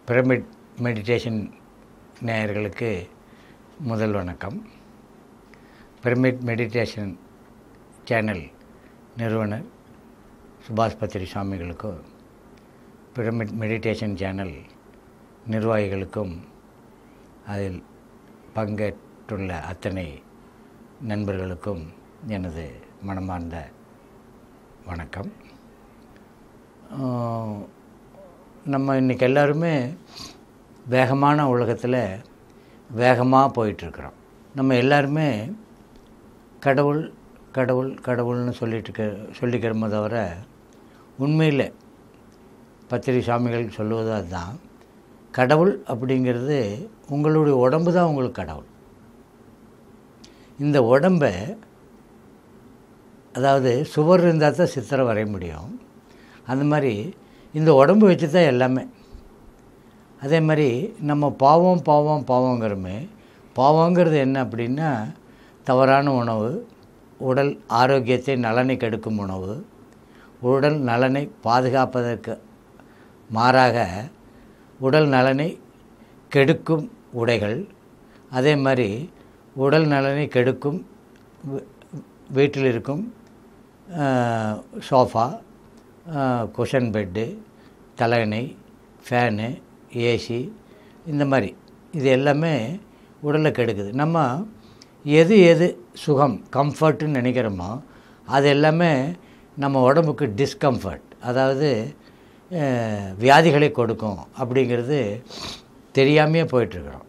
pyramid meditation நேயர்களுக்கு முதல் வணக்கம் பிரமிட் மெடிடேஷன் சேனல் நிறுவனர் சுபாஷ் பத்திரி சுவாமிகளுக்கும் பிரமிட் மெடிடேஷன் சேனல் நிர்வாகிகளுக்கும் அதில் பங்கேற்றுள்ள அத்தனை நண்பர்களுக்கும் எனது மனமார்ந்த வணக்கம் ஆஹ், நம்ம இன்றைக்கி எல்லாருமே வேகமான உலகத்தில் வேகமாக போயிட்டுருக்குறோம் நம்ம எல்லாருமே கடவுள் கடவுள் கடவுள்னு சொல்லிட்டு இருக்க சொல்லிக்கிறோமே தவிர உண்மையில் பத்திரி சாமிகள் சொல்லுவது அதுதான் கடவுள் அப்படிங்கிறது உங்களுடைய உடம்பு தான் உங்களுக்கு கடவுள் இந்த உடம்பை அதாவது சுவர் இருந்தால் தான் சித்திரை வரைய முடியும் அந்த மாதிரி இந்த உடம்பு வச்சு தான் எல்லாமே அதே மாதிரி நம்ம பாவம் பாவம் பாவங்கிறோமே பாவங்கிறது என்ன அப்படின்னா தவறான உணவு உடல் ஆரோக்கியத்தை நலனை கெடுக்கும் உணவு உடல் நலனை பாதுகாப்பதற்கு மாறாக உடல் நலனை கெடுக்கும் உடைகள் அதே மாதிரி உடல் நலனை கெடுக்கும் வீ- வீட்டில் இருக்கும் ஆஹ், சோஃபா குஷன் பெட்டு தலையணை ஃபேனு ஏசி இந்த மாதிரி இது எல்லாமே உடலை கெடுக்குது நம்ம எது எது சுகம் கம்ஃபர்ட்டுன்னு நினைக்கிறோமோ அது எல்லாமே நம்ம உடம்புக்கு டிஸ்கம்ஃபர்ட் அதாவது அஹ், வியாதிகளை கொடுக்கும் அப்படிங்கிறது தெரியாமையே போயிட்டுருக்குறோம்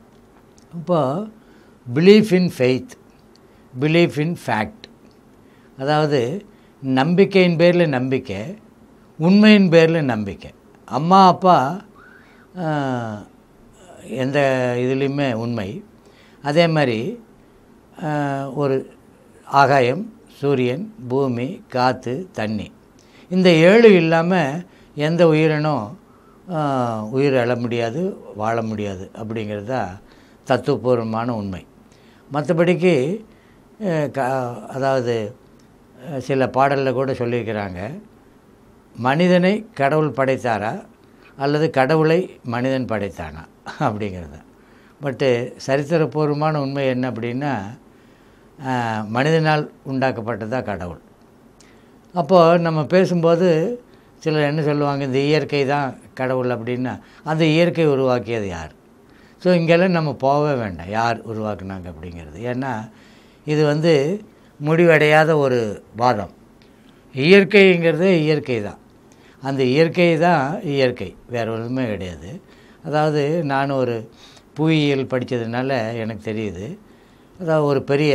இப்போ belief in faith belief in fact அதாவது நம்பிக்கையின் பேரில் நம்பிக்கை உண்மையின் பேரில் நம்பிக்கை அம்மா அப்பா ஆஹ், எந்த இதுலேயுமே உண்மை அதே மாதிரி ஆஹ், ஒரு ஆகாயம் சூரியன் பூமி காற்று தண்ணி இந்த ஏழு இல்லாமல் எந்த உயிரினம் ஆஹ், உயிர் எழ முடியாது வாழ முடியாது அப்படிங்கிறது தான் தத்துவபூர்வமான உண்மை மற்றபடிக்கு அஹ், க அதாவது அஹ், சில பாடலில் கூட சொல்லியிருக்கிறாங்க மனிதனை கடவுள் படைத்தாரா அல்லது கடவுளை மனிதன் படைத்தானா அப்படிங்கிறது பட்டு சரித்திரபூர்வமான உண்மை என்ன அப்படின்னா அஹ், மனிதனால் உண்டாக்கப்பட்டதா கடவுள் அப்போது நம்ம பேசும்போது சிலர் என்ன சொல்லுவாங்க இந்த இயற்கை தான் கடவுள் அப்படின்னா அந்த இயற்கை உருவாக்கியது யார் ஸோ இங்கெல்லாம் நம்ம போகவே வேண்டாம் யார் உருவாக்குனாங்க அப்படிங்கிறது ஏன்னா இது வந்து முடிவடையாத ஒரு வாதம் இயற்கைங்கிறதே இயற்கை தான் அந்த இயற்கை தான் இயற்கை வேறு ஒன்றுமே கிடையாது அதாவது நான் ஒரு புவியியல் படித்ததுனால எனக்கு தெரியுது அதாவது ஒரு பெரிய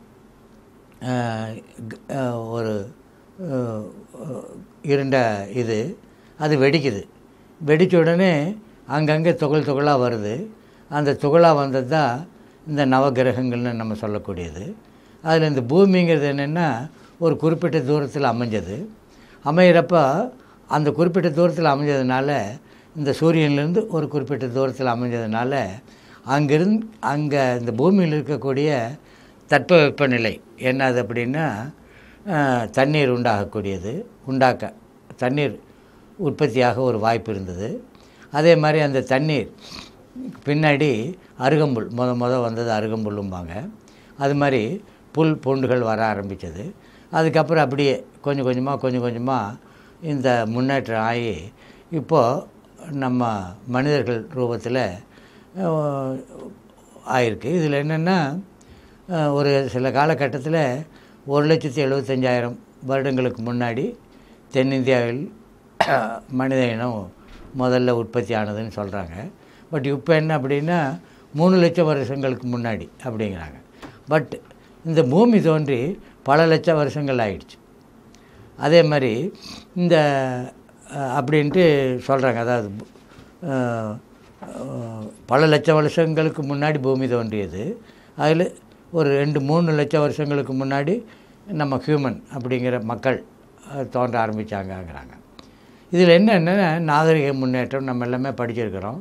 அஹ், க- அஹ், ஒரு அஹ், இருண்ட இது அது வெடிக்குது வெடித்த உடனே அங்கங்கே துகள் துகளாக வருது அந்த துகளாக வந்தது தான் இந்த நவகிரகங்கள்னு நம்ம சொல்லக்கூடியது அதில் இந்த பூமிங்கிறது என்னென்னா ஒரு குறிப்பிட்ட தூரத்தில் அமைஞ்சது அமையிறப்ப அந்த குறிப்பிட்ட தூரத்தில் அமைஞ்சதுனால இந்த சூரியன்லேருந்து ஒரு குறிப்பிட்ட தூரத்தில் அமைஞ்சதுனால அங்கிருந்து அங்கே இந்த பூமியில் இருக்கக்கூடிய தட்பவெப்பநிலை என்னது அப்படின்னா அஹ், தண்ணீர் உண்டாகக்கூடியது உண்டாக்க தண்ணீர் உற்பத்தியாக ஒரு வாய்ப்பு இருந்தது அதே மாதிரி அந்த தண்ணீர் பின்னாடி அருகம்புல் முத முத வந்தது அருகம்புல்லும்பாங்க அது மாதிரி புல் பூண்டுகள் வர ஆரம்பித்தது அதுக்கப்புறம் அப்படியே கொஞ்சம் கொஞ்சமாக கொஞ்சம் கொஞ்சமாக இந்த முன்னேற்றம் ஆகி இப்போது நம்ம மனிதர்கள் ரூபத்தில் அஹ், ஆயிருக்கு இதில் என்னென்னா அஹ், ஒரு சில காலகட்டத்தில் ஒரு லட்சத்தி எழுபத்தஞ்சாயிரம் வருடங்களுக்கு முன்னாடி தென்னிந்தியாவில் மனித இனம் முதல்ல உற்பத்தி ஆனதுன்னு சொல்கிறாங்க பட் இப்போ என்ன அப்படின்னா மூணு லட்சம் வருஷங்களுக்கு முன்னாடி அப்படிங்கிறாங்க பட் இந்த பூமி தோன்றி பல லட்சம் வருஷங்கள் ஆயிடுச்சு அதே மாதிரி இந்த அஹ், அப்படின்ட்டு சொல்கிறாங்க அதாவது அஹ், அஹ், பல லட்சம் வருஷங்களுக்கு முன்னாடி பூமி தோன்றியது அதில் ஒரு ரெண்டு மூணு லட்சம் வருஷங்களுக்கு முன்னாடி நம்ம ஹியூமன் அப்படிங்கிற மக்கள் அஹ், தோன்ற ஆரம்பித்தாங்கங்கிறாங்க இதில் என்னென்னா நாகரிக முன்னேற்றம் நம்ம எல்லாமே படிச்சிருக்கிறோம்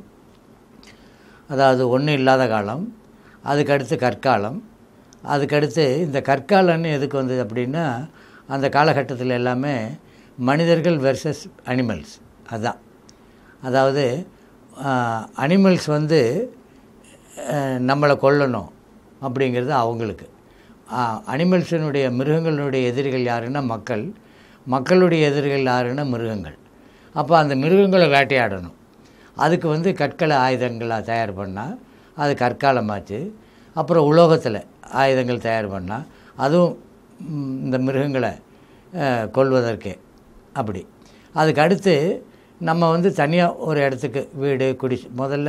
அதாவது ஒன்றும் இல்லாத காலம் அதுக்கடுத்து கற்காலம் அதுக்கடுத்து இந்த கற்காலம்னு எதுக்கு வந்தது அப்படின்னா அந்த காலகட்டத்தில் எல்லாமே மனிதர்கள் வெர்சஸ் அனிமல்ஸ் அதுதான் அதாவது அனிமல்ஸ் வந்து அஹ், நம்மளை கொல்லணும் அப்படிங்கிறது அவங்களுக்கு அனிமல்ஸினுடைய மிருகங்களுடைய எதிரிகள் யாருன்னா மக்கள் மக்களுடைய எதிரிகள் யாருன்னா மிருகங்கள் அப்போ அந்த மிருகங்களை வேட்டையாடணும் அதுக்கு வந்து கற்களை ஆயுதங்களாக தயார் பண்ணால் அது கற்காலமாச்சு அப்புறம் உலோகத்தில் ஆயுதங்கள் தயார் பண்ணால் அதுவும் ம், இந்த மிருகங்களை அஹ், கொல்வதற்கே அப்படி அதுக்கு அடுத்து நம்ம வந்து தனியாக ஒரு இடத்துக்கு வீடு குடி முதல்ல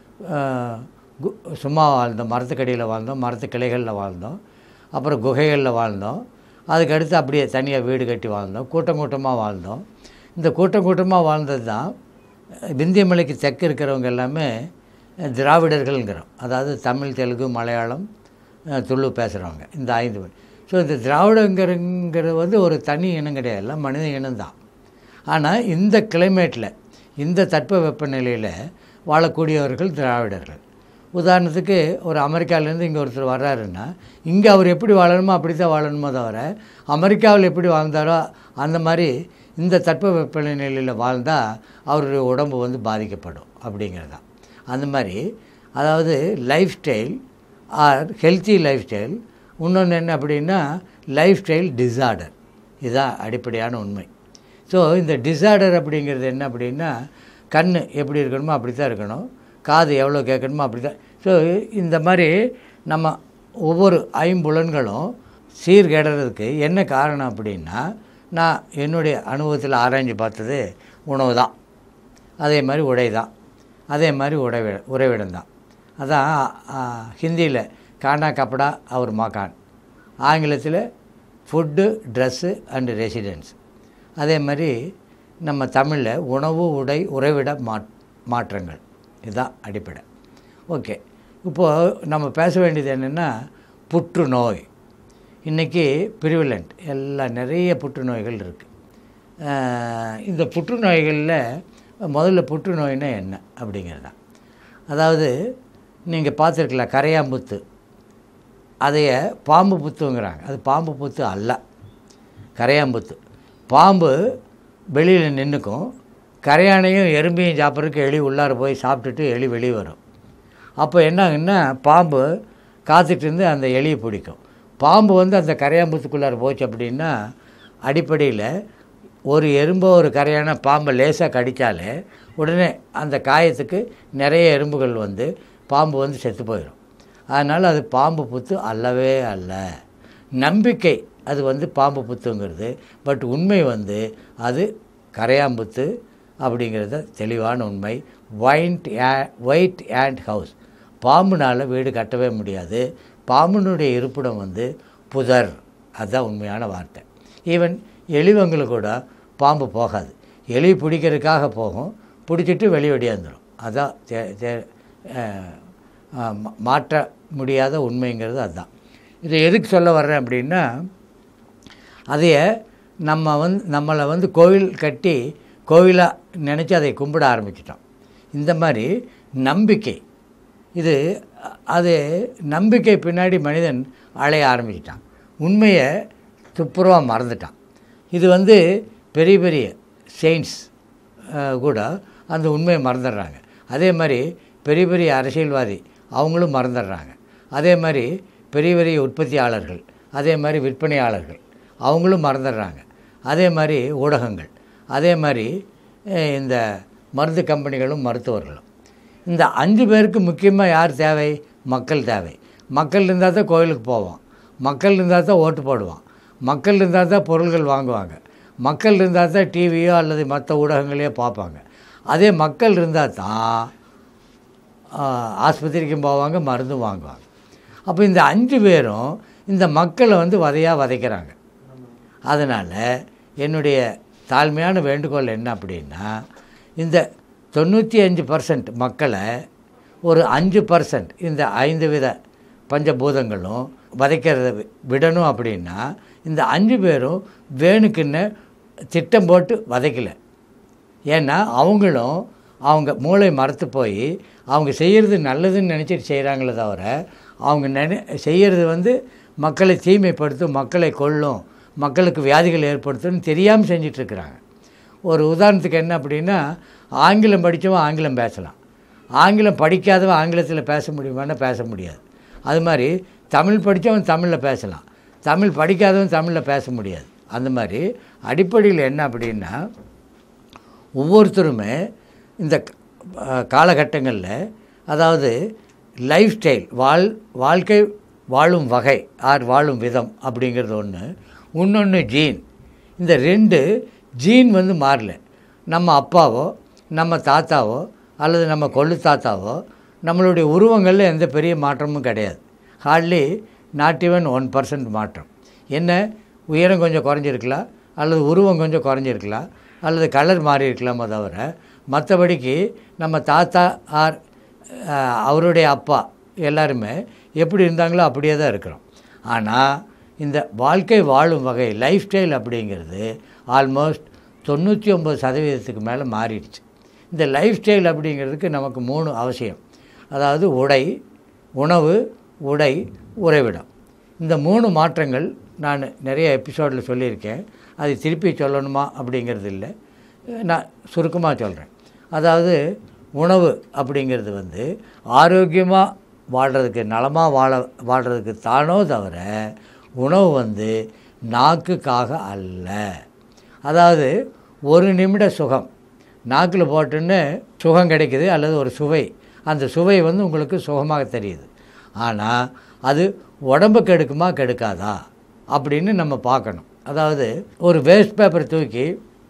அஹ், கு- சும்மா வாழ்ந்தோம் மரத்துக்கடியில் வாழ்ந்தோம் மரத்து கிளைகளில் வாழ்ந்தோம் அப்புறம் குகைகளில் வாழ்ந்தோம் அதுக்கு அடுத்து அப்படியே தனியாக வீடு கட்டி வாழ்ந்தோம் கூட்டம் கூட்டமாக வாழ்ந்தோம் இந்த கூட்டம் கூட்டமாக வாழ்ந்தது தான் விந்திய மலைக்கு தெற்கு இருக்கிறவங்க எல்லாமே திராவிடர்கள்ங்கிறோம் அதாவது தமிழ் தெலுங்கு மலையாளம் அஹ், துளு பேசுகிறவங்க இந்த ஐந்து பேர் ஸோ இந்த திராவிடங்கிறங்கிறது வந்து ஒரு தனி இனம் கிடையாது எல்லாம் மனித இனம்தான் ஆனால் இந்த கிளைமேட்டில் இந்த தட்ப வெப்பநிலையில் வாழக்கூடியவர்கள் திராவிடர்கள் உதாரணத்துக்கு ஒரு அமெரிக்காவிலேருந்து இங்கே ஒருத்தர் வர்றாருன்னா இங்கே அவர் எப்படி வாழணுமோ அப்படி தான் வாழணுமோ தவிர அமெரிக்காவில் எப்படி வாழ்ந்தாரோ அந்த மாதிரி இந்த தட்ப வெப்பநிலையில் வாழ்ந்தால் அவருடைய உடம்பு வந்து பாதிக்கப்படும் அப்படிங்கிறது தான் அந்த மாதிரி அதாவது lifestyle or healthy lifestyle இன்னொன்று என்ன அப்படின்னா லைஃப் ஸ்டைல் டிசார்டர் இதுதான் அடிப்படையான உண்மை ஸோ இந்த டிசார்டர் அப்படிங்கிறது என்ன அப்படின்னா கண் எப்படி இருக்கணுமோ அப்படி தான் இருக்கணும் காது எவ்வளோ கேட்கணுமோ அப்படி தான் ஸோ இந்த மாதிரி நம்ம ஒவ்வொரு ஐம்புலன்களும் சீர்கேடுறதுக்கு என்ன காரணம் அப்படின்னா நான் என்னுடைய அனுபவத்தில் ஆராய்ஞ்சு பார்த்தது உணவு தான் அதே மாதிரி உடை தான் அதே மாதிரி உடைவிட உறைவிடம் தான் அதான் ஹிந்தியில் கானா கப்படா அவர் மகான் ஆங்கிலத்தில் ஃபுட்டு ட்ரெஸ்ஸு அண்டு ரெசிடென்ஸ் அதே மாதிரி நம்ம தமிழில் உணவு உடை உறைவிட மா மாற்றங்கள் இதுதான் அடிப்படை ஓகே இப்போது நம்ம பேச வேண்டியது என்னென்னா புற்றுநோய் இன்றைக்கி பிரிவிலண்ட் எல்லா நிறைய புற்றுநோய்கள் இருக்குது இந்த புற்றுநோய்களில் முதல்ல புற்றுநோய்னா என்ன அப்படிங்கிறது தான் அதாவது நீங்கள் பார்த்துருக்கலாம் கரையாம்புத்து அதைய பாம்பு புத்துங்கிறாங்க அது பாம்பு புத்து அல்ல கரையாம்புத்து பாம்பு வெளியில் நின்றுக்கும் கரையானையும் எறும்பையும் சாப்பிட்றதுக்கு எலி உள்ளார போய் சாப்பிட்டுட்டு எலி வெளியே வரும் அப்போ என்ன ஆகுன்னா பாம்பு காத்துட்டு இருந்து அந்த எலியை பிடிக்கும் பாம்பு வந்து அந்த கரையாம்புத்துக்குள்ளார போச்சு அப்படின்னா அடிப்படையில் ஒரு எறும்போ ஒரு கரையான பாம்பை லேசாக கடித்தாலே உடனே அந்த காயத்துக்கு நிறைய எறும்புகள் வந்து பாம்பு வந்து செத்து போயிடும் அதனால் அது பாம்பு புத்து அல்லவே அல்ல நம்பிக்கை அது வந்து பாம்பு புத்துங்கிறது பட் உண்மை வந்து அது கரையாம்புத்து அப்படிங்கிறது தெளிவான உண்மை ஒயிண்ட் ஒயிட் ஆண்ட் ஹவுஸ் பாம்புனால் வீடு கட்டவே முடியாது பாம்புனுடைய இருப்பிடம் வந்து புதர் அதுதான் உண்மையான வார்த்தை ஈவன் எலிவங்களுக்கு கூட பாம்பு போகாது எலி பிடிக்கிறதுக்காக போகும் பிடிச்சிட்டு வெளியே வெளியாந்துடும் அதான் தே தே அஹ், அஹ், மா- மாற்ற முடியாத உண்மைங்கிறது அதுதான் இதை எதுக்கு சொல்ல வர்றேன் அப்படின்னா அதைய நம்ம வந்து நம்மளை வந்து கோவில் கட்டி கோவிலாக நினச்சி அதை கும்பிட ஆரம்பிச்சிட்டோம் இந்த மாதிரி நம்பிக்கை இது அ- அது நம்பிக்கை பின்னாடி மனிதன் அலைய ஆரம்பிச்சிட்டான் உண்மையை துப்புரவாக மறந்துட்டான் இது வந்து பெரிய பெரிய செயின்ஸ் கூட அந்த உண்மையை மறந்துடுறாங்க அதே மாதிரி பெரிய பெரிய அரசியல்வாதி அவங்களும் மறந்துடுறாங்க அதே மாதிரி பெரிய பெரிய உற்பத்தியாளர்கள் அதே மாதிரி விற்பனையாளர்கள் அவங்களும் மறந்துடுறாங்க அதே மாதிரி ஊடகங்கள் அதே மாதிரி அஹ், இந்த மருந்து கம்பெனிகளும் மருத்துவர்களும் இந்த அஞ்சு பேருக்கு முக்கியமாக யார் தேவை மக்கள் தேவை மக்கள் இருந்தால் தான் கோயிலுக்கு போவோம் மக்கள் இருந்தால் தான் ஓட்டு போடுவான் மக்கள் இருந்தால் தான் பொருள்கள் வாங்குவாங்க மக்கள் இருந்தால் தான் டிவியோ அல்லது மற்ற ஊடகங்களையோ பார்ப்பாங்க அதே மக்கள் இருந்தால் தான் ஆஹ், ஆஸ்பத்திரிக்கும் போவாங்க மருந்தும் வாங்குவாங்க அப்போ இந்த அஞ்சு பேரும் இந்த மக்களை வந்து வதையாக வதைக்கிறாங்க அதனால் என்னுடைய தாழ்மையான வேண்டுகோள் என்ன அப்படின்னா இந்த தொண்ணூற்றி அஞ்சு பர்சன்ட் மக்களை ஒரு அஞ்சு பர்சன்ட் இந்த ஐந்து வித பஞ்சபூதங்களும் வதைக்கிறத வி- விடணும் அப்படின்னா இந்த அஞ்சு பேரும் வேணுக்குன்னு திட்டம் போட்டு வதைக்கல ஏன்னா அவங்களும் அவங்க மூளை மறத்து போய் அவங்க செய்கிறது நல்லதுன்னு நினச்சிட்டு செய்கிறாங்களே தவிர அவங்க நினை செய்கிறது வந்து மக்களை தீமைப்படுத்தும் மக்களை கொல்லும் மக்களுக்கு வியாதிகள் ஏற்படுத்தும்னு தெரியாமல் செஞ்சிட்ருக்குறாங்க ஒரு உதாரணத்துக்கு என்ன அப்படின்னா ஆங்கிலம் படித்தவன் ஆங்கிலம் பேசலாம் ஆங்கிலம் படிக்காதவன் ஆங்கிலத்தில் பேச முடியுமான்னா பேச முடியாது அது மாதிரி தமிழ் படித்தவன் தமிழில் பேசலாம் தமிழ் படிக்காதவன் தமிழில் பேச முடியாது அந்த மாதிரி அடிப்படையில் என்ன அப்படின்னா ஒவ்வொருத்தருமே இந்த காலகட்டங்களில் அதாவது லைஃப் ஸ்டைல் வாழ் வாழ்க்கை வாழும் வகை ஆர் வாழும் விதம் அப்படிங்கிறது ஒன்று இன்னொன்று ஜீன் இந்த ரெண்டு ஜீன் வந்து மாறல நம்ம அப்பாவோ நம்ம தாத்தாவோ அல்லது நம்ம கொள்ளு தாத்தாவோ நம்மளுடைய உருவங்களில் எந்த பெரிய மாற்றமும் கிடையாது hardly not even one percent மாற்றம் என்ன உயரம் கொஞ்சம் குறைஞ்சிருக்கலாம் அல்லது உருவம் கொஞ்சம் குறைஞ்சிருக்கலாம் அல்லது கலர் மாறி இருக்கலாமோ தவிர மற்றபடிக்கு நம்ம தாத்தா ஆர் அஹ், அவருடைய அப்பா எல்லாருமே எப்படி இருந்தாங்களோ அப்படியே தான் இருக்கிறோம் ஆனால் இந்த வாழ்க்கை வாழும் வகை லைஃப் ஸ்டைல் அப்படிங்கிறது ஆல்மோஸ்ட் தொண்ணூற்றி ஒம்பது சதவீதத்துக்கு மேலே மாறிடுச்சு இந்த லைஃப் ஸ்டைல் அப்படிங்கிறதுக்கு நமக்கு மூணு அவசியம் அதாவது உடை உணவு உடை உறைவிடம் இந்த மூணு மாற்றங்கள் நான் நிறைய எபிசோடில் சொல்லியிருக்கேன் அது திருப்பி சொல்லணுமா அப்படிங்கிறது இல்லை நான் சுருக்கமாக சொல்கிறேன் அதாவது உணவு அப்படிங்கிறது வந்து ஆரோக்கியமாக வாழ்கிறதுக்கு நலமாக வாழ வாழ்கிறதுக்கு தானோ தவிர உணவு வந்து நாக்குக்காக அல்ல அதாவது ஒரு நிமிட சுகம் நாக்கில் போட்டுன்னு சுகம் கிடைக்குது அல்லது ஒரு சுவை அந்த சுவை வந்து உங்களுக்கு சுகமாக தெரியுது ஆனால் அது உடம்பு கெடுக்குமா கெடுக்காதா அப்படின்னு நம்ம பார்க்கணும் அதாவது ஒரு வேஸ்ட் பேப்பர் தூக்கி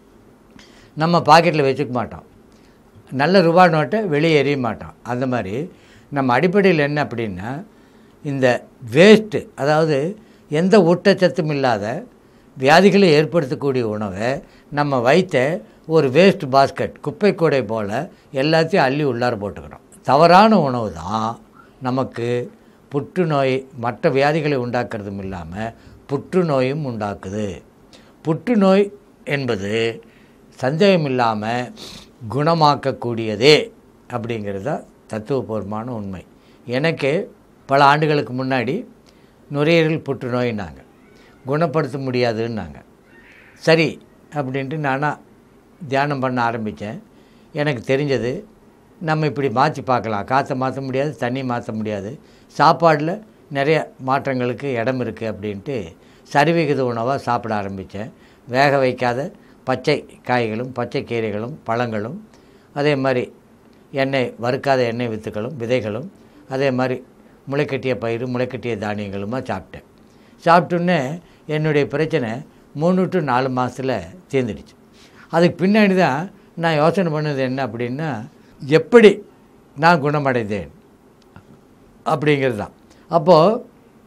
நம்ம பாக்கெட்டில் வச்சுக்க மாட்டோம் நல்ல ரூபா நோட்டை வெளியே எறிய மாட்டோம் அந்த மாதிரி நம்ம அடிப்படையில் என்ன அப்படின்னா இந்த வேஸ்ட்டு அதாவது எந்த ஊட்டச்சத்தும் இல்லாத வியாதிகளை ஏற்படுத்தக்கூடிய உணவை நம்ம வைத்த ஒரு வேஸ்ட் பாஸ்கெட் குப்பை கூடை போல் எல்லாத்தையும் அள்ளி உள்ளார போட்டுக்கிறோம் தவறான உணவு தான் நமக்கு புற்றுநோய் மற்ற வியாதிகளை உண்டாக்குறதும் இல்லாமல் புற்றுநோயும் உண்டாக்குது புற்றுநோய் என்பது சந்தேகம் இல்லாமல் குணமாக்கக்கூடியதே அப்படிங்கிறது தான் தத்துவபூர்வமான உண்மை எனக்கு பல ஆண்டுகளுக்கு முன்னாடி நுரையீரல் புற்றுநோயினாங்க குணப்படுத்த முடியாதுன்னாங்க சரி அப்படின்ட்டு நானாக தியானம் பண்ண ஆரம்பித்தேன் எனக்கு தெரிஞ்சது நம்ம இப்படி மாற்றி பார்க்கலாம் காற்றை மாற்ற முடியாது தண்ணி மாற்ற முடியாது சாப்பாடில் நிறைய மாற்றங்களுக்கு இடம் இருக்குது அப்படின்ட்டு சரிவிகித உணவாக சாப்பிட ஆரம்பித்தேன் வேக வைக்காத பச்சை காய்களும் பச்சை கீரைகளும் பழங்களும் அதே மாதிரி எண்ணெய் வறுக்காத எண்ணெய் வித்துக்களும் விதைகளும் அதே மாதிரி முளைக்கட்டிய பயிர் முளைக்கட்டிய தானியங்களுமா சாப்பிட்டேன் சாப்பிட்டோன்னே என்னுடைய பிரச்சனை மூணு டு நாலு மாதத்தில் தீர்ந்துடுச்சு அதுக்கு பின்னாடி தான் நான் யோசனை பண்ணது என்ன அப்படின்னா எப்படி நான் குணமடைந்தேன் அப்படிங்கிறது தான் அப்போது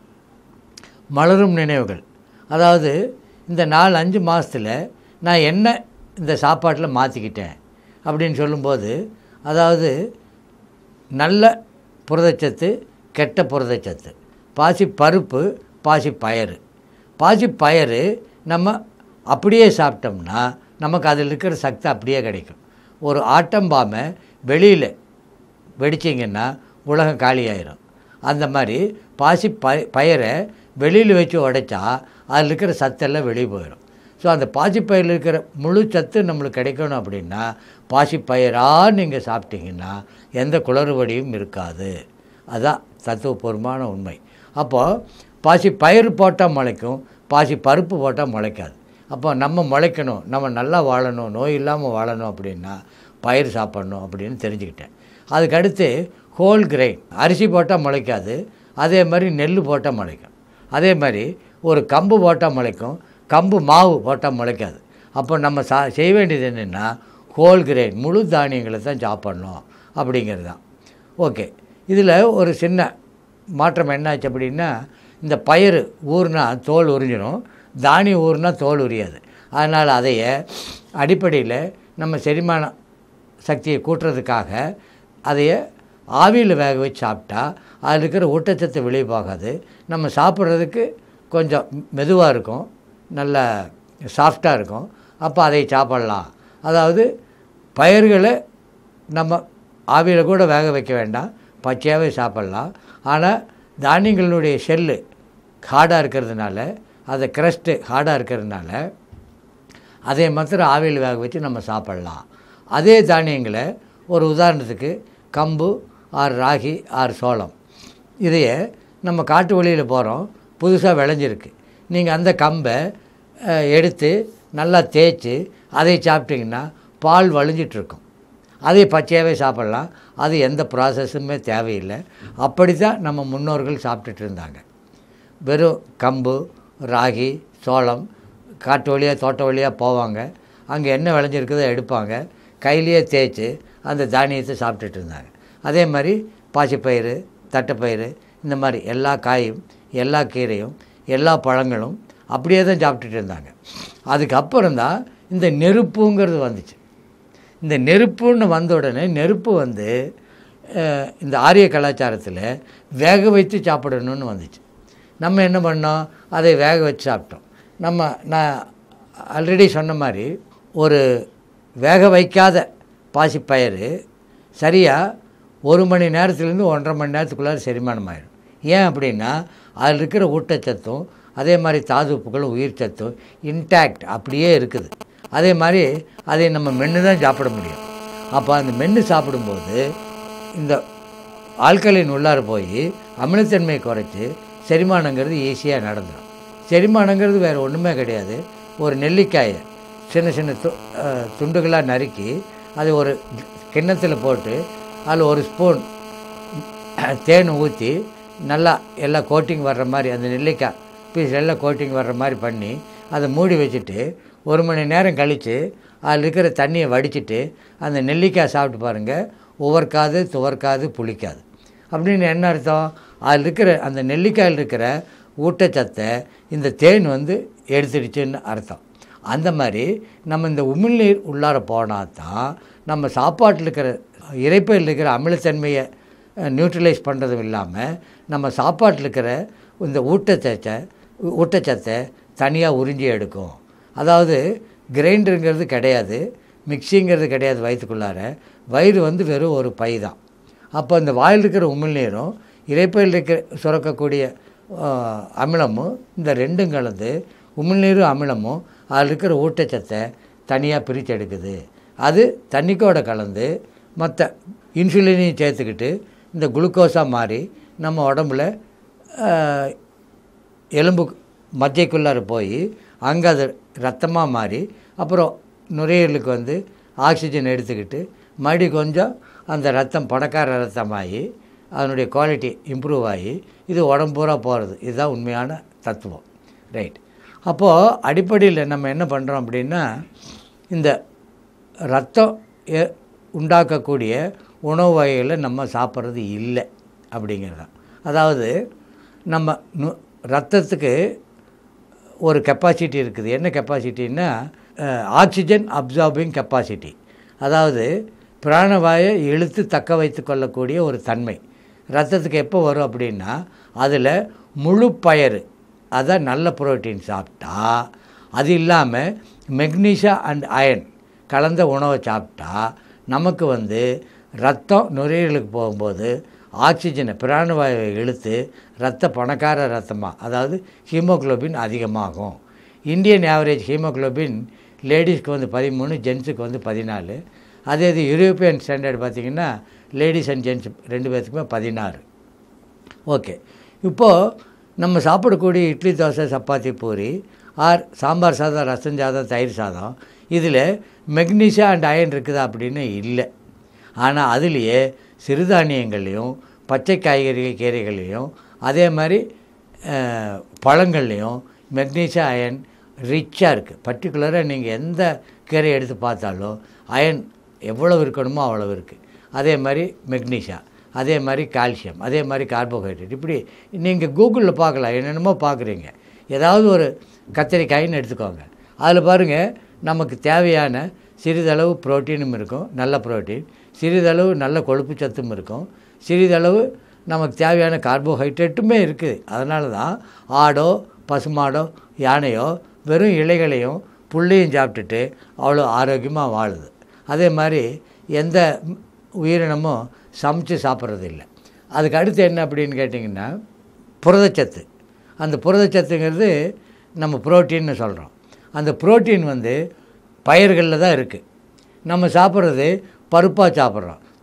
மலரும் நினைவுகள் அதாவது இந்த நாலு அஞ்சு மாதத்தில் நான் என்ன இந்த சாப்பாட்டில் மாற்றிக்கிட்டேன் அப்படின்னு சொல்லும்போது அதாவது நல்ல புரதச்சத்து கெட்ட புரதச்சத்து பாசி பருப்பு பாசி பயறு பாசி பயறு நம்ம அப்படியே சாப்பிட்டோம்னா நமக்கு அதில் இருக்கிற சக்தி அப்படியே கிடைக்கும் ஒரு ஆட்டம்பாமை வெளியில் வெடிச்சிங்கன்னா உலகம் காலியாயிரும் அந்த மாதிரி பாசி ப பயிரை வெளியில் வச்சு உடைச்சா அதில் இருக்கிற சத்தெல்லாம் வெளியே போயிடும் ஸோ அந்த பாசிப்பயிரில் இருக்கிற முழு சத்து நம்மளுக்கு கிடைக்கணும் அப்படின்னா பாசிப்பயிராக நீங்கள் சாப்பிட்டீங்கன்னா எந்த குளறுபடியும் இருக்காது அதான் தத்துவபூர்வமான உண்மை அப்போது பாசி பயிர் போட்டால் முளைக்கும் பாசி பருப்பு போட்டால் முளைக்காது அப்போ நம்ம முளைக்கணும் நம்ம நல்லா வாழணும் நோய் இல்லாமல் வாழணும் அப்படின்னா பயிர் சாப்பிட்ணும் அப்படின்னு தெரிஞ்சுக்கிட்டேன் அதுக்கடுத்து ஹோல் கிரெயின் அரிசி போட்டால் முளைக்காது அதே மாதிரி நெல் போட்டால் முளைக்கும் அதே மாதிரி ஒரு கம்பு போட்டால் முளைக்கும் கம்பு மாவு போட்டால் முளைக்காது அப்போ நம்ம சா செய்ய வேண்டியது என்னென்னா ஹோல் கிரெயின் முழு தானியங்களை தான் சாப்பிட்ணும் அப்படிங்கிறது தான் ஓகே இதில் ஒரு சின்ன மாற்றம் என்னாச்சு அப்படின்னா இந்த பயிர் ஊறுனா தோல் உறிஞ்சிடும் தானியம் ஊறுனா தோல் உரியாது அதனால் அதைய அடிப்படையில் நம்ம செரிமான சக்தியை கூட்டுறதுக்காக அதைய ஆவியில் வேக வச்சு சாப்பிட்டா அதில் இருக்கிற ஊட்டச்சத்து வெளியே போகாது நம்ம சாப்பிட்றதுக்கு கொஞ்சம் மெதுவாக இருக்கும் நல்ல சாஃப்டாக இருக்கும் அப்போ அதை சாப்பிட்லாம் அதாவது பயிர்களை நம்ம ஆவியில் கூட வேக வைக்க வேண்டாம் பச்சையாகவே சாப்பிட்லாம் ஆனால் தானியங்களுடைய ஷெல்லு ஹார்டாக இருக்கிறதுனால அந்த க்ரஸ்ட்டு ஹார்டாக இருக்கிறதுனால அதை மாத்திரம் ஆவியில் வேக வச்சு நம்ம சாப்பிட்லாம் அதே தானியங்களை ஒரு உதாரணத்துக்கு கம்பு ஆர் ராகி ஆர் சோளம் இதையே நம்ம காட்டு வழியில் போகிறோம் புதுசாக விளைஞ்சிருக்கு நீங்கள் அந்த கம்பை அஹ், எடுத்து நல்லா தேய்ச்சி அதை சாப்பிட்டிங்கன்னா பால் வழிஞ்சிட்ருக்கும் அதை பச்சையாகவே சாப்பிட்லாம் அது எந்த ப்ராசஸுமே தேவையில்லை அப்படி தான் நம்ம முன்னோர்கள் சாப்பிட்டுட்டு இருந்தாங்க வெறும் கம்பு ராகி சோளம் காட்டு வழியாக தோட்ட வழியாக போவாங்க அங்கே என்ன விளைஞ்சிருக்குதோ எடுப்பாங்க கையிலேயே தேய்ச்சி அந்த தானியத்தை சாப்பிட்டுட்டு இருந்தாங்க அதே மாதிரி பாசிப்பயிறு தட்டைப்பயிறு இந்த மாதிரி எல்லா காயும் எல்லா கீரையும் எல்லா பழங்களும் அப்படியே தான் சாப்பிட்டுட்டு இருந்தாங்க அதுக்கப்புறம் தான் இந்த நெருப்புங்கிறது வந்துச்சு இந்த நெருப்புன்னு வந்த உடனே நெருப்பு வந்து அஹ், இந்த ஆரிய கலாச்சாரத்தில் வேக வைத்து சாப்பிடணும்னு வந்துச்சு நம்ம என்ன பண்ணோம் அதை வேக வச்சு சாப்பிட்டோம் நம்ம நான் ஆல்ரெடி சொன்ன மாதிரி ஒரு வேக வைக்காத பாசிப்பயிறு சரியாக ஒரு மணி நேரத்துலேருந்து ஒன்றரை மணி நேரத்துக்குள்ளார செரிமானம் ஆயிடும் ஏன் அப்படின்னா அதில் இருக்கிற ஊட்டச்சத்தும் அதே மாதிரி தாதுப்புகளும் உயிர் சத்தும் இன்டாக்ட் அப்படியே இருக்குது அதே மாதிரி அதை நம்ம மென்று தான் சாப்பிட முடியும் அப்போ அந்த மென்று சாப்பிடும்போது இந்த ஆல்கலின் உள்ளார போய் அமிலத்தன்மையை குறைச்சி செரிமானங்கிறது ஈஸியாக நடந்துடும் செரிமானங்கிறது வேறு ஒன்றுமே கிடையாது ஒரு நெல்லிக்காயை சின்ன சின்ன து துண்டுகளாக நறுக்கி அதை ஒரு கிண்ணத்தில் போட்டு அதில் ஒரு ஸ்பூன் தேன் ஊற்றி நல்லா எல்லாம் கோட்டிங் வர்ற மாதிரி அந்த நெல்லிக்காய் பீஸ் எல்லாம் கோட்டிங் வர்ற மாதிரி பண்ணி அதை மூடி வச்சுட்டு ஒரு மணி நேரம் கழித்து அதில் இருக்கிற தண்ணியை வடிச்சிட்டு அந்த நெல்லிக்காய் சாப்பிட்டு பாருங்கள் உவர்க்காது துவர்க்காது புளிக்காது அப்படின்னு என்ன அர்த்தம் அதில் இருக்கிற அந்த நெல்லிக்காயில் இருக்கிற ஊட்டச்சத்தை இந்த தேன் வந்து எடுத்துடுச்சுன்னு அர்த்தம் அந்த மாதிரி நம்ம இந்த உமிழ்நீர் உள்ளார போனால் தான் நம்ம சாப்பாட்டில் இருக்கிற இறைப்பையில் இருக்கிற அமிலத்தன்மையை நியூட்ரலைஸ் பண்ணுறதும் இல்லாமல் நம்ம சாப்பாட்டில் இருக்கிற இந்த ஊட்டச்சத்தை ஊட்டச்சத்தை தனியாக உறிஞ்சி எடுக்கும் அதாவது கிரைண்டருங்கிறது கிடையாது மிக்சிங்கிறது கிடையாது வயிற்றுக்குள்ளார வயிறு வந்து வெறும் ஒரு பை தான் அப்போ இந்த வாயில் இருக்கிற உமிழ்நீரும் இறைப்பையில் இருக்கிற சுரக்கக்கூடிய ஆஹ், அமிலமும் இந்த ரெண்டும் கலந்து உமிழ்நீரும் அமிலமும் அதில் இருக்கிற ஊட்டச்சத்தை தனியாக பிரித்து எடுக்குது அது தண்ணிக்கோட கலந்து மற்ற இன்சுலினையும் சேர்த்துக்கிட்டு இந்த குளுக்கோஸாக மாறி நம்ம உடம்புல ஆஹ், எலும்பு மஜ்ஜைக்குள்ளார போய் அங்கே அது ரத்தமாக மாறி அப்புறம் நுரையீரலுக்கு வந்து ஆக்சிஜன் எடுத்துக்கிட்டு மறுபடி கொஞ்சம் அந்த ரத்தம் பணக்கார ரத்தமாகி அதனுடைய குவாலிட்டி இம்ப்ரூவ் ஆகி இது உடம்பு பூரா போகிறது இதுதான் உண்மையான தத்துவம் ரைட் அப்போது அடிப்படையில் நம்ம என்ன பண்ணுறோம் அப்படின்னா இந்த ரத்தம் எ- உண்டாக்கக்கூடிய உணவு வகைகளை நம்ம சாப்பிட்றது இல்லை அப்படிங்கிறது தான் அதாவது நம்ம நு ரத்தத்துக்கு ஒரு கெப்பாசிட்டி இருக்குது என்ன கெப்பாசிட்டின்னா ஆக்சிஜன் அப்சார்பிங் கெப்பாசிட்டி அதாவது பிராணவாயை இழுத்து தக்க வைத்து கொள்ளக்கூடிய ஒரு தன்மை ரத்தத்துக்கு எப்போ வரும் அப்படின்னா அதில் முழு பயறு அதான் நல்ல புரோட்டீன் சாப்பிட்டா அது இல்லாமல் மெக்னீஷியா அண்ட் அயன் கலந்த உணவை சாப்பிட்டா நமக்கு வந்து ரத்தம் நுரையீரலுக்கு போகும்போது ஆக்சிஜனை பிராணவாயுவை இழுத்து ரத்த பணக்கார ரத்தமாக அதாவது ஹீமோகுளோபின் அதிகமாகும் இந்தியன் ஆவரேஜ் ஹீமோகுளோபின் லேடிஸ்க்கு வந்து பதிமூணு ஜென்ஸுக்கு வந்து பதினாலு அதே இது யூரோப்பியன் ஸ்டாண்டர்ட் பார்த்திங்கன்னா லேடிஸ் அண்ட் ஜென்ஸ் ரெண்டு பேர்த்துக்குமே பதினாறு ஓகே இப்போது நம்ம சாப்பிடக்கூடிய இட்லி தோசை சப்பாத்தி பூரி ஆர் சாம்பார் சாதம் ரசம் சாதம் தயிர் சாதம் இதில் மெக்னீஷியா அண்ட் அயன் இருக்குதா அப்படின்னு இல்லை ஆனால் அதுலேயே சிறுதானியங்கள்லையும் பச்சை காய்கறி கீரைகள்லையும் அதே மாதிரி அஹ், பழங்கள்லையும் மெக்னீஷியா அயன் ரிச்சாக இருக்குது பர்டிகுலராக நீங்கள் எந்த கீரை எடுத்து பார்த்தாலும் அயன் எவ்வளவு இருக்கணுமோ அவ்வளவு இருக்குது அதே மாதிரி மெக்னீஷியா அதே மாதிரி கால்சியம் அதே மாதிரி கார்போஹைட்ரேட் இப்படி நீங்கள் கூகுளில் பார்க்கலாம் என்னென்னமோ பார்க்குறீங்க ஏதாவது ஒரு கத்திரிக்காயின்னு எடுத்துக்கோங்க அதில் பாருங்கள் நமக்கு தேவையான சிறிதளவு புரோட்டீனும் இருக்கும் நல்ல புரோட்டீன் சிறிதளவு நல்ல கொழுப்பு சத்தும் இருக்கும் சிறிதளவு நமக்கு தேவையான கார்போஹைட்ரேட்டுமே இருக்குது அதனால தான் ஆடோ பசுமாடோ யானையோ வெறும் இலைகளையும் புல்லையும் சாப்பிட்டுட்டு அவ்வளோ ஆரோக்கியமாக வாழுது அதே மாதிரி எந்த உயிரினமும் சமைச்சு சாப்பிட்றது இல்லை அதுக்கு அடுத்து என்ன அப்படின்னு கேட்டிங்கன்னா புரதச்சத்து அந்த புரதச்சத்துங்கிறது நம்ம புரோட்டீன்னு சொல்கிறோம் அந்த புரோட்டீன் வந்து பயிர்களில் தான் இருக்குது நம்ம சாப்பிட்றது பருப்பாக சாப்பிட்றோம்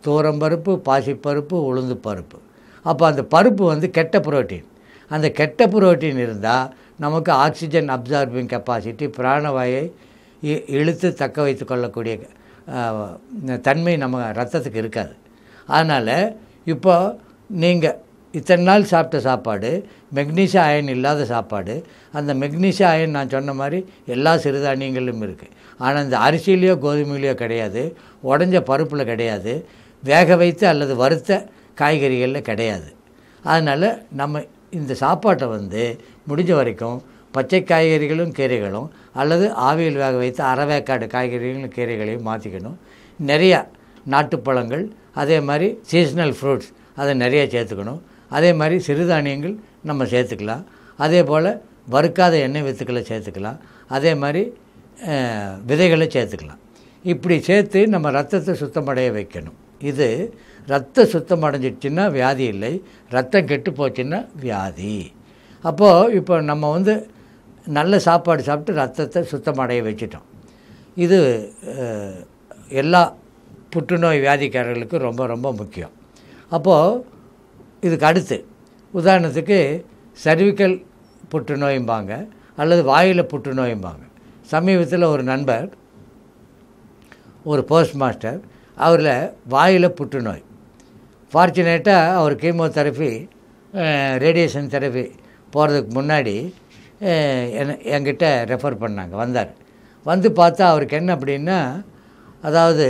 தூரம்பருப்பு பாசிப்பருப்பு உளுந்து பருப்பு அப்போ அந்த பருப்பு வந்து கெட்ட புரோட்டீன் அந்த கெட்ட புரோட்டீன் இருந்தால் நமக்கு ஆக்சிஜன் அப்சார்பிங் கெப்பாசிட்டி பிராணவாயை இ- இழுத்து தக்க வைத்து கொள்ளக்கூடிய அஹ், தன்மை நம்ம ரத்தத்துக்கு இருக்காது அதனால் இப்போ நீங்கள் இத்தனை நாள் சாப்பிட்ட சாப்பாடு மெக்னீசிய அயன் இல்லாத சாப்பாடு அந்த மெக்னீசிய அயன் நான் சொன்ன மாதிரி எல்லா சிறுதானியங்களிலும் இருக்குது ஆனால் இந்த அரிசியிலையோ கோதுமையிலையோ கிடையாது உடஞ்ச பருப்பில் கிடையாது வேக வைத்த அல்லது வறுத்த காய்கறிகளில் கிடையாது அதனால் நம்ம இந்த சாப்பாட்டை வந்து முடிஞ்ச வரைக்கும் பச்சை காய்கறிகளும் கீரைகளும் அல்லது ஆவியில் வேக வைத்த அரைவேக்காடு காய்கறிகளும் கீரைகளையும் மாற்றிக்கணும் நிறையா நாட்டுப்பழங்கள் அதே மாதிரி சீசனல் ஃப்ரூட்ஸ் அதை நிறைய சேர்த்துக்கணும் அதே மாதிரி சிறுதானியங்கள் நம்ம சேர்த்துக்கலாம் அதே போல் வறுக்காத எண்ணெய் வித்துக்களை சேர்த்துக்கலாம் அதே மாதிரி அஹ், விதைகளை சேர்த்துக்கலாம் இப்படி சேர்த்து நம்ம ரத்தத்தை சுத்தமடைய வைக்கணும் இது ரத்த சுத்தம் அடைஞ்சிடுச்சுன்னா வியாதி இல்லை ரத்தம் கெட்டு போச்சுன்னா வியாதி அப்போது இப்போ நம்ம வந்து நல்ல சாப்பாடு சாப்பிட்டு ரத்தத்தை சுத்தமடைய வச்சிட்டோம் இது அஹ், எல்லா புற்றுநோய் வியாதிக்காரர்களுக்கும் ரொம்ப ரொம்ப முக்கியம் அப்போது இதுக்கு அடுத்து உதாரணத்துக்கு சர்விக்கல் புற்றுநோயும்பாங்க அல்லது வாயில் புற்றுநோயும்பாங்க சமீபத்தில் ஒரு நண்பர் ஒரு போஸ்ட் மாஸ்டர் அவரில் வாயில் புற்றுநோய் ஃபார்ச்சுனேட்டாக அவர் கீமோதெரப்பி ரேடியேஷன் தெரப்பி போகிறதுக்கு முன்னாடி அஹ், என்ன என்கிட்ட ரெஃபர் பண்ணாங்க வந்தார் வந்து பார்த்தா அவருக்கு என்ன அப்படின்னா அதாவது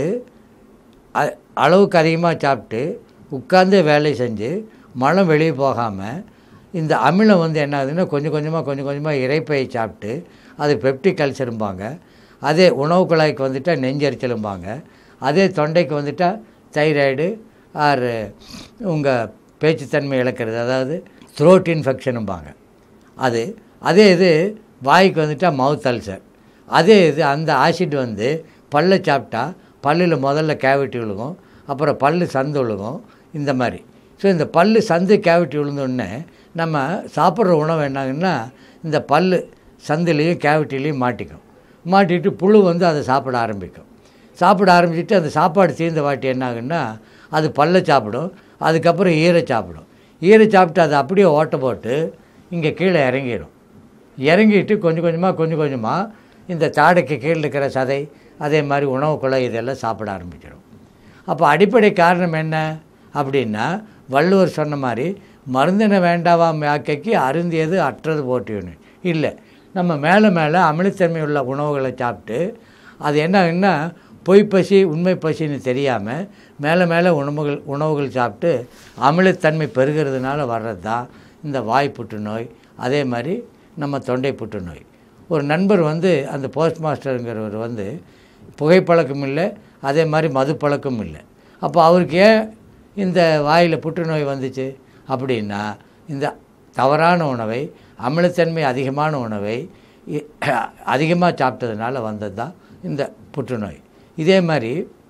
அ- அளவுக்கு அதிகமாக சாப்பிட்டு உட்கார்ந்தே வேலை செஞ்சு மலம் வெளியே போகாமல் இந்த அமிலம் வந்து என்ன ஆகுதுன்னா கொஞ்சம் கொஞ்சமாக கொஞ்சம் கொஞ்சமாக இறைப்பையை சாப்பிட்டு அது பெப்டிக் கல்ச்சரும்பாங்க அதே உணவு குழாய்க்கு வந்துட்டால் நெஞ்சரிச்சலும்பாங்க அதே தொண்டைக்கு வந்துட்டால் தைராய்டு ஆர் உங்கள் பேச்சுத்தன்மை இழக்கிறது அதாவது த்ரோட் இன்ஃபெக்ஷனும்பாங்க அது அதே இது வாய்க்கு வந்துட்டால் மவுத் அல்சர் அதே இது அந்த ஆசிட் வந்து பல்லை சாப்பிட்டா பல்லில் முதல்ல கேவிட்டி விழுகும் அப்புறம் பல்லு சந்து விழுகும் இந்த மாதிரி ஸோ இந்த பல்லு சந்து கேவிட்டி விழுந்தோடனே நம்ம சாப்பிட்ற உணவு என்னாகுன்னா இந்த பல்லு சந்துலேயும் கேவிட்டிலையும் மாட்டிக்கும் மாட்டிட்டு புழு வந்து அதை சாப்பிட ஆரம்பிக்கும் சாப்பிட ஆரம்பிச்சுட்டு அந்த சாப்பாடு தீர்ந்த வாட்டி என்ன ஆகுன்னா அது பல்ல சாப்பிடும் அதுக்கப்புறம் ஈரை சாப்பிடும் ஈரை சாப்பிட்டு அதை அப்படியே ஓட்ட போட்டு இங்கே கீழே இறங்கிடும் இறங்கிட்டு கொஞ்சம் கொஞ்சமாக கொஞ்சம் கொஞ்சமாக இந்த தாடைக்கு கீழே இருக்கிற சதை அதே மாதிரி உணவு குழாய் இதெல்லாம் சாப்பிட ஆரம்பிச்சிடும் அப்போ அடிப்படை காரணம் என்ன அப்படின்னா வள்ளுவர் சொன்ன மாதிரி மருந்தின வேண்டாவாம் யாக்கைக்கு அருந்தியது அற்றது போட்டியுன்னு இல்லை நம்ம மேலே மேலே அமிலத்தன்மை உள்ள உணவுகளை சாப்பிட்டு அது என்ன பொய் பசி உண்மை பசின்னு தெரியாமல் மேலே மேலே உணவுகள் உணவுகள் சாப்பிட்டு அமிலத்தன்மை பெருகிறதுனால வர்றது தான் இந்த வாய் புற்றுநோய் அதே மாதிரி நம்ம தொண்டை புற்றுநோய் ஒரு நண்பர் வந்து அந்த போஸ்ட் மாஸ்டருங்கிறவர் வந்து புகைப்பழக்கம் இல்லை அதே மாதிரி மது பழக்கம் இல்லை அப்போ அவருக்கு ஏன் இந்த வாயில் புற்றுநோய் வந்துச்சு அப்படின்னா இந்த தவறான உணவை அமிலத்தன்மை அதிகமான உணவை இ- அதிகமாக சாப்பிட்டதுனால வந்தது தான் இந்த புற்றுநோய் இதே மாதிரி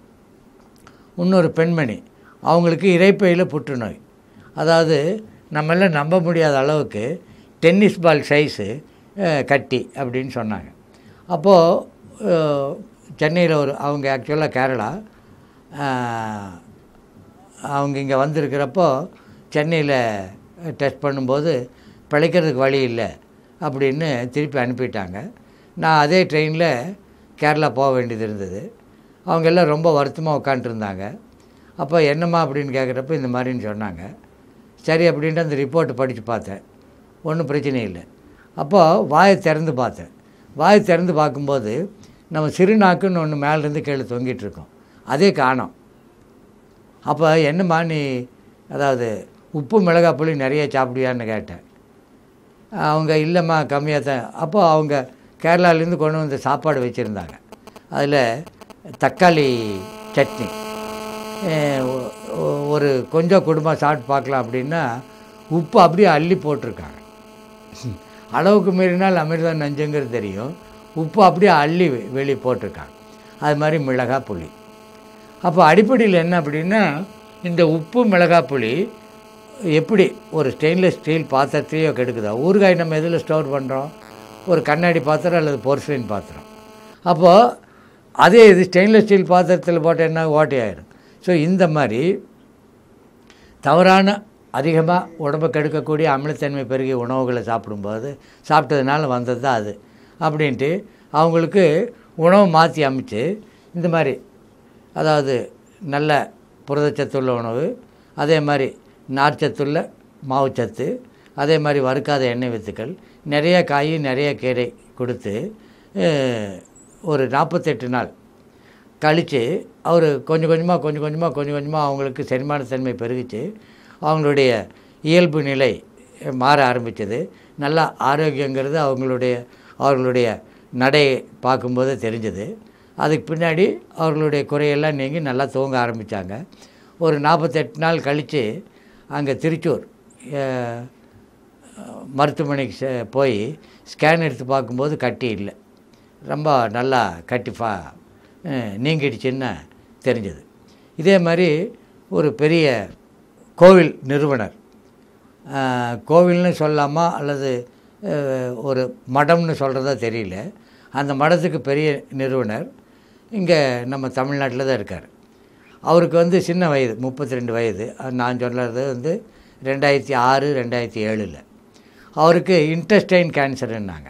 இன்னொரு பெண்மணி அவங்களுக்கு இறைப்பையில் புற்றுநோய் அதாவது நம்மளாம் நம்ப முடியாத அளவுக்கு டென்னிஸ் பால் சைஸு கட்டி அப்படின்னு சொன்னாங்க அப்போது சென்னையில் ஒரு அவங்க ஆக்சுவலாக கேரளா அஹ், அவங்க இங்கே வந்திருக்கிறப்போ சென்னையில் டெஸ்ட் பண்ணும்போது பிழைக்கிறதுக்கு வழி இல்லை அப்படின்னு திருப்பி அனுப்பிட்டாங்க நான் அதே ட்ரெயினில் கேரளா போக வேண்டியது இருந்தது அவங்க எல்லாம் ரொம்ப வருத்தமாக உட்காண்ட்ருந்தாங்க அப்போ என்னம்மா அப்படின்னு கேட்குறப்ப இந்த மாதிரின்னு சொன்னாங்க சரி அப்படின்ட்டு அந்த ரிப்போர்ட்டை படித்து பார்த்தேன் ஒன்றும் பிரச்சனை இல்லை அப்போது வாயை திறந்து பார்த்தேன் வாயை திறந்து பார்க்கும்போது நம்ம சிறுநாக்குன்னு ஒன்று மேலேருந்து கீழே தொங்கிட்டு இருக்கோம் அதே காணோம் அப்போ என்னம்மா நீ அதாவது உப்பு மிளகாய் புளி நிறைய சாப்பிடுவியான்னு கேட்டேன் அவங்க இல்லைம்மா கம்மியாக தான் அப்போ அவங்க கேரளாலேருந்து கொண்டு வந்து சாப்பாடு வச்சுருந்தாங்க அதில் தக்காளி சட்னி அஹ் ஒ- ஒ- ஒரு கொஞ்சம் குடும்பம் சாப்பிட்டு பார்க்கலாம் அப்படின்னா உப்பு அப்படியே அள்ளி போட்டிருக்காங்க அளவுக்கு மீறினால் அமிர்தம் நஞ்சுங்கிறது தெரியும் உப்பு அப்படியே அள்ளி வெ- வெளியே போட்டிருக்காங்க அது மாதிரி மிளகாய் புளி அப்போ அடிப்படையில் என்ன அப்படின்னா இந்த உப்பு மிளகாய் புளி எப்படி ஒரு ஸ்டெயின்லெஸ் ஸ்டீல் பாத்திரத்தையோ கெடுக்குதா ஊறுகாய் நம்ம எதில் ஸ்டோர் பண்ணுறோம் ஒரு கண்ணாடி பாத்திரம் அல்லது போர்சிலின் பாத்திரம் அப்போது அதே இது ஸ்டெயின்லெஸ் ஸ்டீல் பாத்திரத்தில் போட்டால் என்ன ஓட்டையாயிடும் ஸோ இந்த மாதிரி தவறான அதிகமாக உடம்பை கெடுக்கக்கூடிய அமிலத்தன்மை பெருகிய உணவுகளை சாப்பிடும்போது சாப்பிட்டதுனால வந்தது தான் அது அப்படின்ட்டு அவங்களுக்கு உணவு மாற்றி அமைச்சு இந்த மாதிரி அதாவது நல்ல புரதச்சத்துள்ள உணவு அதே மாதிரி நார்ச்சத்துள்ள மாவுச்சத்து அதே மாதிரி வறுக்காத எண்ணெய் வித்துக்கள் நிறைய காய் நிறைய கீரை கொடுத்து அஹ், ஒரு நாற்பத்தெட்டு நாள் கழித்து அவர் கொஞ்சம் கொஞ்சமாக கொஞ்சம் கொஞ்சமாக கொஞ்சம் கொஞ்சமாக அவங்களுக்கு செரிமானத்தன்மை பெருகிச்சு அவங்களுடைய இயல்பு நிலை மாற ஆரம்பித்தது நல்லா ஆரோக்கியங்கிறது அவங்களுடைய அவர்களுடைய நடை பார்க்கும்போது தெரிஞ்சது அதுக்கு பின்னாடி அவர்களுடைய குறையெல்லாம் நீங்கி நல்லா தூங்க ஆரம்பித்தாங்க ஒரு நாற்பத்தெட்டு நாள் கழித்து அங்கே திருச்சூர் அஹ், மருத்துவமனைக்கு செ- போய் ஸ்கேன் எடுத்து பார்க்கும்போது கட்டி இல்லை ரொம்ப நல்லா கட்டிஃபா நீங்கிடுச்சுன்னு தெரிஞ்சது இதே மாதிரி ஒரு பெரிய கோவில் நிறுவனர் அஹ், கோவில்னு சொல்லாமா அல்லது அஹ், ஒரு மடம்னு சொல்கிறதா தெரியல அந்த மடத்துக்கு பெரிய நிறுவனர் இங்கே நம்ம தமிழ்நாட்டில் தான் இருக்கார் அவருக்கு வந்து சின்ன வயது முப்பத்தி ரெண்டு வயது அது நான் சொல்கிறது வந்து ரெண்டாயிரத்தி ஆறு ரெண்டாயிரத்தி ஏழில் அவருக்கு இன்டெஸ்டைன் கேன்சருன்னாங்க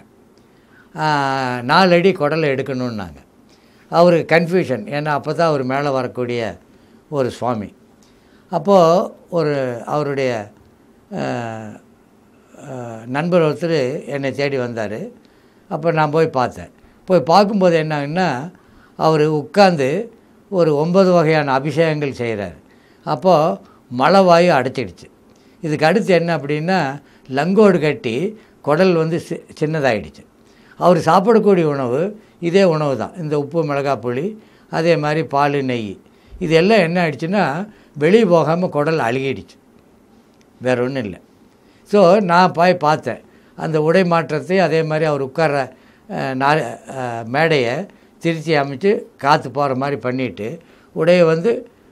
ஆஹ், நாலு அடி குடலை எடுக்கணுன்னாங்க அவருக்கு கன்ஃபியூஷன் ஏன்னா அப்போ தான் அவர் மேலே வரக்கூடிய ஒரு சுவாமி அப்போது ஒரு அவருடைய ஆஹ், ஆஹ், நண்பர் ஒருத்தர் என்னை தேடி வந்தார் அப்போ நான் போய் பார்த்தேன் போய் பார்க்கும்போது என்னாங்கன்னா அவர் உட்காந்து ஒரு ஒன்பது வகையான அபிஷேகங்கள் செய்கிறார் அப்போது மலவாயு அடைச்சிடுச்சு இதுக்கு அடுத்து என்ன அப்படின்னா லங்கோடு கட்டி குடல் வந்து சி சின்னதாயிடுச்சு அவர் சாப்பிடக்கூடிய உணவு இதே உணவு தான் இந்த உப்பு மிளகாய் புளி அதே மாதிரி பால் நெய் இது எல்லாம் என்ன ஆயிடுச்சுன்னா வெளியே போகாமல் குடல் அழுகிடுச்சு வேற ஒன்றும் இல்லை ஸோ நான் போய் பார்த்தேன் அந்த உடை மாற்றத்தை அதே மாதிரி அவர் உட்கார்ற அஹ், நா- அஹ், மேடையை திருச்சி அமைச்சு காற்று போகிற மாதிரி பண்ணிவிட்டு உடையை வந்து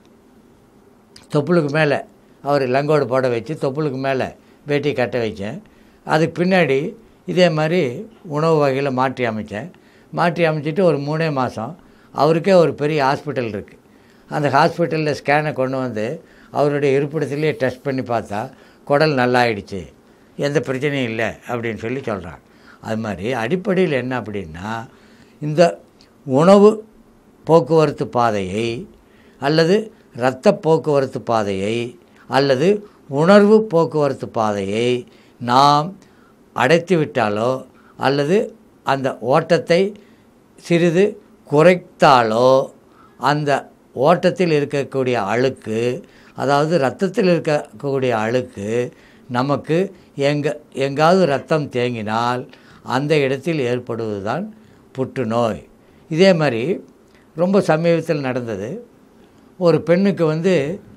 தொப்புளுக்கு மேலே அவர் லங்கோடு போட வச்சு தொப்புளுக்கு மேலே வேட்டி கட்ட வச்சேன் அதுக்கு பின்னாடி இதே மாதிரி உணவு வகையில் மாற்றி அமைச்சேன் மாற்றி அமைச்சிட்டு ஒரு மூணே மாதம் அவருக்கே ஒரு பெரிய ஹாஸ்பிட்டல் இருக்குது அந்த ஹாஸ்பிட்டலில் ஸ்கேனை கொண்டு வந்து அவருடைய இருப்பிடத்திலேயே டெஸ்ட் பண்ணி பார்த்தா குடல் நல்லாயிடுச்சு எந்த பிரச்சனையும் இல்லை அப்படின்னு சொல்லி சொல்கிறாங்க அது மாதிரி அடிப்படையில் என்ன அப்படின்னா இந்த உணவு போக்குவரத்து பாதையை அல்லது இரத்த போக்குவரத்து பாதையை அல்லது உணர்வு போக்குவரத்து பாதையை நாம் அடைத்து விட்டாலோ அல்லது அந்த ஓட்டத்தை சிறிது குறைத்தாலோ அந்த ஓட்டத்தில் இருக்கக்கூடிய அழுக்கு அதாவது ரத்தத்தில் இருக்கக்கூடிய அழுக்கு நமக்கு எங்க எங்காவது ரத்தம் தேங்கினால் அந்த இடத்தில் ஏற்படுவது தான் புற்றுநோய் இதே மாதிரி ரொம்ப சமீபத்தில் நடந்தது ஒரு பெண்ணுக்கு வந்து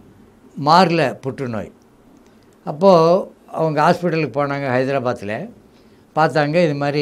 மாரில் புற்றுநோய் அப்போது அவங்க ஹாஸ்பிட்டலுக்கு போனாங்க ஹைதராபாத்தில் பார்த்தாங்க இது மாதிரி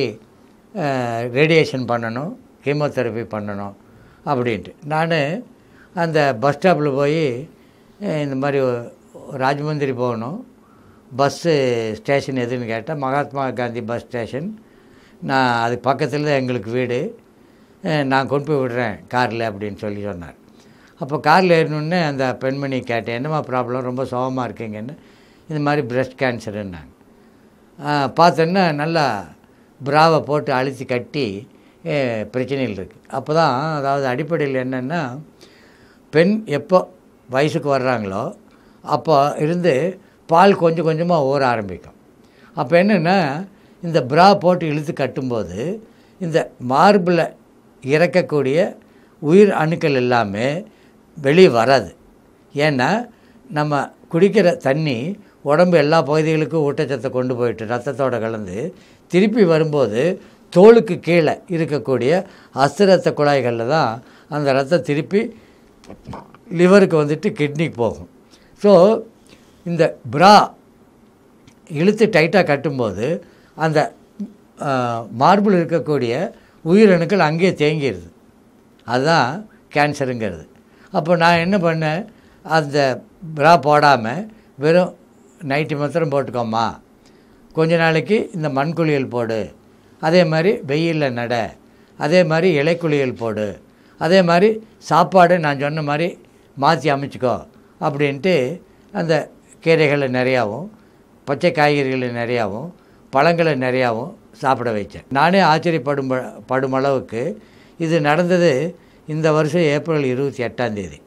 ரேடியேஷன் பண்ணணும் கீமோதெரப்பி பண்ணணும் அப்படின்ட்டு நான் அந்த பஸ் ஸ்டாப்பில் போய் அஹ், இந்த மாதிரி ஒ- ராஜமந்திரி போகணும் பஸ்ஸு ஸ்டேஷன் எதுன்னு கேட்டால் மகாத்மா காந்தி பஸ் ஸ்டேஷன் நான் அதுக்கு பக்கத்தில் தான் எங்களுக்கு வீடு அஹ், நான் கொண்டு போய் விடுறேன் காரில் அப்படின்னு சொல்லி சொன்னார் அப்போ காரில் ஏறினோடனே அந்த பெண்மணி கேட்டேன் என்னம்மா ப்ராப்ளம் ரொம்ப சோகமாக இருக்கீங்கன்னு இந்த மாதிரி பிரஸ்ட் கேன்சருன்னாங்க பார்த்தோன்னா நல்லா பிராவை போட்டு அழுத்தி கட்டி அஹ், பிரச்சனைகள் இருக்குது அப்போ தான் அதாவது அடிப்படையில் என்னென்னா பெண் எப்போ வயசுக்கு வர்றாங்களோ அப்போ இருந்து பால் கொஞ்சம் கொஞ்சமாக ஊற ஆரம்பிக்கும் அப்போ என்னென்னா இந்த பிரா போட்டு இழுத்து கட்டும்போது இந்த மார்பில் இறக்கக்கூடிய உயிர் அணுக்கள் எல்லாமே வெளியே வராது ஏன்னா நம்ம குடிக்கிற தண்ணி உடம்பு எல்லா பகுதிகளுக்கும் ஊட்டச்சத்தை கொண்டு போயிட்டு ரத்தத்தோட கலந்து திருப்பி வரும்போது தோலுக்கு கீழே இருக்கக்கூடிய அஸ்திரத்த குழாய்களில் தான் அந்த ரத்தம் திருப்பி லிவருக்கு வந்துட்டு கிட்னிக்கு போகும் ஸோ இந்த பிரா இழுத்து டைட்டாக கட்டும்போது அந்த மார்பிள் இருக்கக்கூடிய உயிரணுக்கள் அங்கேயே தேங்கிடுது அதுதான் கேன்சருங்கிறது அப்போ நான் என்ன பண்ணேன் அந்த பிரா போடாமல் வெறும் நைட்டி மாத்திரம் போட்டுக்கோம்மா கொஞ்ச நாளைக்கு இந்த மண்குளியல் போடு அதே மாதிரி வெயிலில் நட அதே மாதிரி இலைக்குளியல் போடு அதே மாதிரி சாப்பாடு நான் சொன்ன மாதிரி மாற்றி அமைச்சிக்கோ அப்படின்ட்டு அந்த கீரைகளை நிறையாவும் பச்சை காய்கறிகளை நிறையாவும் பழங்களை நிறையாவும் சாப்பிட வைச்சேன் நானே ஆச்சரியப்படும் ப- படும் அளவுக்கு இது நடந்தது இந்த வருஷம் ஏப்ரல் இருபத்தி எட்டாம் தேதி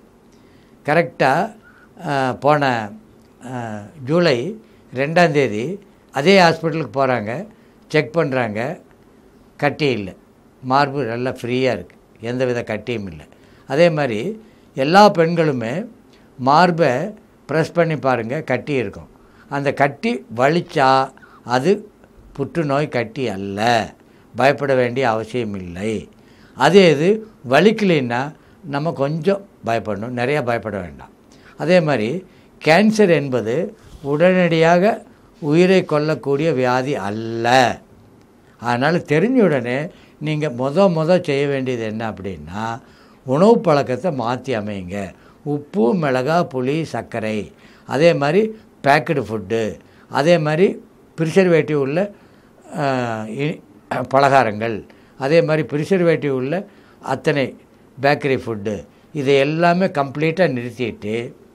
கரெக்டாக போன அஹ், ஜூலை ரெண்டாம் தேதி அதே ஹாஸ்பிட்டலுக்கு போகிறாங்க செக் பண்ணுறாங்க கட்டி இல்லை மார்பு நல்லா ஃப்ரீயாக இருக்குது எந்த வித கட்டியும் இல்லை அதே மாதிரி எல்லா பெண்களுமே மார்பை ப்ரெஸ் பண்ணி பாருங்கள் கட்டி இருக்கும் அந்த கட்டி வலிச்சா அது புற்றுநோய் கட்டி அல்ல பயப்பட வேண்டிய அவசியம் இல்லை அதே இது வலிக்கலைன்னா நம்ம கொஞ்சம் பயப்படணும் நிறையா பயப்பட வேண்டாம் அதே மாதிரி கேன்சர் என்பது உடனடியாக உயிரை கொல்லக்கூடிய வியாதி அல்ல அதனால் தெரிஞ்ச உடனே நீங்கள் முத முத செய்ய வேண்டியது என்ன அப்படின்னா உணவு பழக்கத்தை மாற்றி அமைங்க உப்பு மிளகா புளி சர்க்கரை அதே மாதிரி பேக்கடு ஃபுட்டு அதே மாதிரி ப்ரிசர்வேட்டிவ் உள்ள ஆஹ், இ- பலகாரங்கள் அதே மாதிரி ப்ரிசர்வேட்டிவ் உள்ள அத்தனை பேக்கரி ஃபுட்டு இதை எல்லாமே கம்ப்ளீட்டாக நிறுத்திட்டு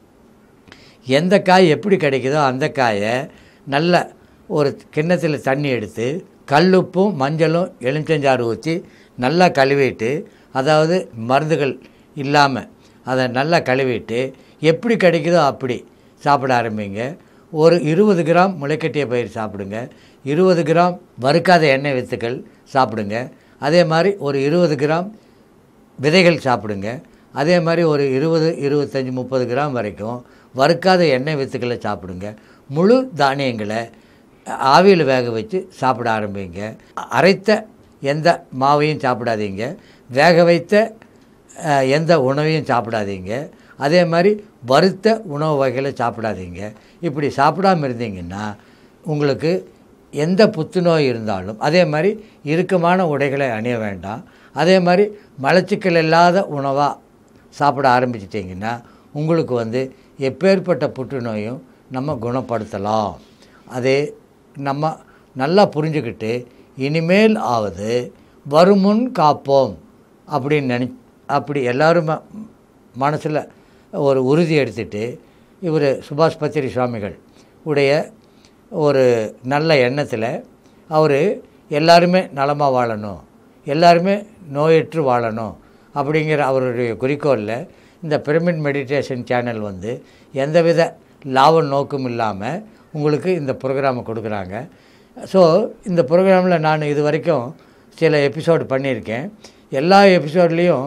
எந்த காய் எப்படி கிடைக்குதோ அந்த காயை நல்ல ஒரு கிண்ணத்தில் தண்ணி எடுத்து கல்லுப்பும் மஞ்சளும் எலுமிச்சஞ்சாறு ஊற்றி நல்லா கழுவிட்டு அதாவது மருந்துகள் இல்லாமல் அதை நல்லா கழுவிட்டு எப்படி கிடைக்குதோ அப்படி சாப்பிட ஆரம்பிங்க ஒரு இருபது கிராம் முளைக்கட்டிய பயிர் சாப்பிடுங்க இருபது கிராம் வறுக்காத எண்ணெய் வித்துக்கள் சாப்பிடுங்க அதே மாதிரி ஒரு இருபது கிராம் விதைகள் சாப்பிடுங்க அதே மாதிரி ஒரு இருபது இருபத்தஞ்சி முப்பது கிராம் வரைக்கும் வறுக்காத எண்ணெய் வித்துக்களை சாப்பிடுங்க முழு தானியங்களை ஆவியில் வேக வச்சு சாப்பிட ஆரம்பிங்க அரைத்த எந்த மாவையும் சாப்பிடாதீங்க வேக வைத்த அஹ், எந்த உணவையும் சாப்பிடாதீங்க அதே மாதிரி வறுத்த உணவு வகைகளை சாப்பிடாதீங்க இப்படி சாப்பிடாம இருந்தீங்கன்னா உங்களுக்கு எந்த புத்துநோய் இருந்தாலும் அதே மாதிரி இறுக்கமான உடைகளை அணிய வேண்டாம் அதே மாதிரி மலச்சிக்கல் இல்லாத உணவாக சாப்பிட ஆரம்பிச்சிட்டிங்கன்னா உங்களுக்கு வந்து எப்பேற்பட்ட புற்றுநோயும் நம்ம குணப்படுத்தலாம் அதே நம்ம நல்லா புரிஞ்சுக்கிட்டு இனிமேல் ஆவது வருமுன் காப்போம் அப்படின்னு நினை அப்படி எல்லோரும் மனசில் ஒரு உறுதி எடுத்துட்டு இவர் சுபாஷ் பத்திரி சுவாமிகள் உடைய ஒரு நல்ல எண்ணத்தில் அவர் எல்லாருமே நலமாக வாழணும் எல்லாருமே நோயற்று வாழணும் அப்படிங்கிற அவருடைய குறிக்கோளில் இந்த பிரமிட் மெடிடேஷன் சேனல் வந்து எந்தவித லாப நோக்கம் இல்லாமல் உங்களுக்கு இந்த ப்ரோக்ராமை கொடுக்குறாங்க ஸோ இந்த ப்ரோக்ராமில் நான் இது வரைக்கும் சில எபிசோடு பண்ணியிருக்கேன் எல்லா எபிசோட்லேயும்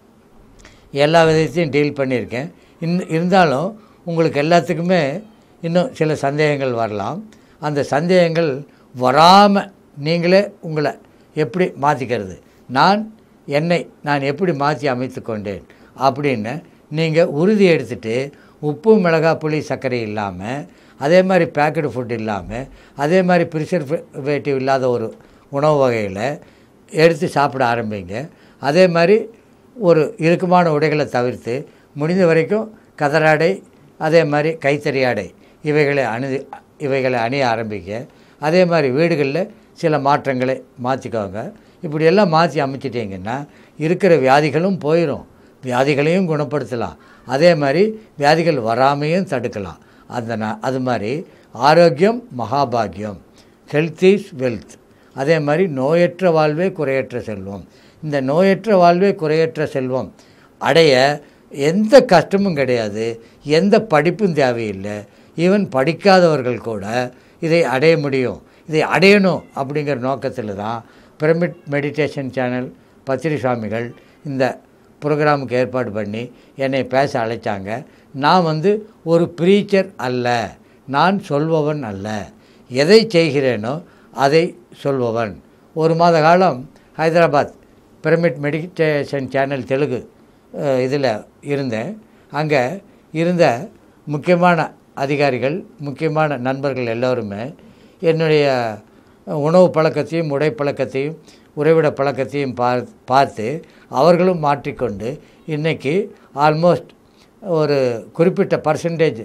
எல்லா விதத்தையும் டீல் பண்ணியிருக்கேன் இன் இருந்தாலும் உங்களுக்கு எல்லாத்துக்குமே இன்னும் சில சந்தேகங்கள் வரலாம் அந்த சந்தேகங்கள் வராமல் நீங்களே உங்களை எப்படி மாற்றிக்கிறது நான் என்னை நான் எப்படி மாற்றி அமைத்து கொண்டேன் அப்படின்னு நீங்கள் உறுதி எடுத்துட்டு உப்பு மிளகாய் புளி சர்க்கரை இல்லாமல் அதே மாதிரி பேக்கெட் ஃபுட் இல்லாமல் அதே மாதிரி ப்ரிசர்வேட்டிவ் இல்லாத ஒரு உணவு வகையில் எடுத்து சாப்பிட ஆரம்பிங்க அதே மாதிரி ஒரு இறுக்கமான உடைகளை தவிர்த்து முடிந்த வரைக்கும் கதராடை அதே மாதிரி கைத்தறி ஆடை இவைகளை அணி இவைகளை அணிய ஆரம்பிக்க அதே மாதிரி வீடுகளில் சில மாற்றங்களை மாற்றிக்கோங்க இப்படியெல்லாம் மாற்றி அமைச்சிட்டிங்கன்னா இருக்கிற வியாதிகளும் போயிடும் வியாதிகளையும் குணப்படுத்தலாம் அதே மாதிரி வியாதிகள் வராமையும் தடுக்கலாம் அந்த ந- அது மாதிரி ஆரோக்கியம் மகாபாகியம் ஹெல்த் இஸ் வெல்த் அதே மாதிரி நோயற்ற வாழ்வே குறையற்ற செல்வம் இந்த நோயற்ற வாழ்வே குறையற்ற செல்வம் அடைய எந்த கஷ்டமும் கிடையாது எந்த படிப்பும் தேவையில்லை ஈவன் படிக்காதவர்கள் கூட இதை அடைய முடியும் இதை அடையணும் அப்படிங்கிற நோக்கத்தில் தான் பிரமிட் மெடிடேஷன் சேனல் பத்திரி சுவாமிகள் இந்த ப்ரோக்ராமுக்கு ஏற்பாடு பண்ணி என்னை பேச அழைச்சாங்க நான் வந்து ஒரு ப்ரீச்சர் அல்ல நான் சொல்பவன் அல்ல எதை செய்கிறேனோ அதை சொல்பவன் ஒரு மாத காலம் Hyderabad pyramid meditation channel Telugu இதில் இருந்தேன் அங்கே இருந்த முக்கியமான அதிகாரிகள் முக்கியமான நண்பர்கள் எல்லோருமே என்னுடைய உணவு பழக்கத்தையும் உடை பழக்கத்தையும் உறைவிட பழக்கத்தையும் பார் பார்த்து அவர்களும் மாற்றிக்கொண்டு இன்றைக்கி ஆல்மோஸ்ட் ஒரு குறிப்பிட்ட பர்சன்டேஜ்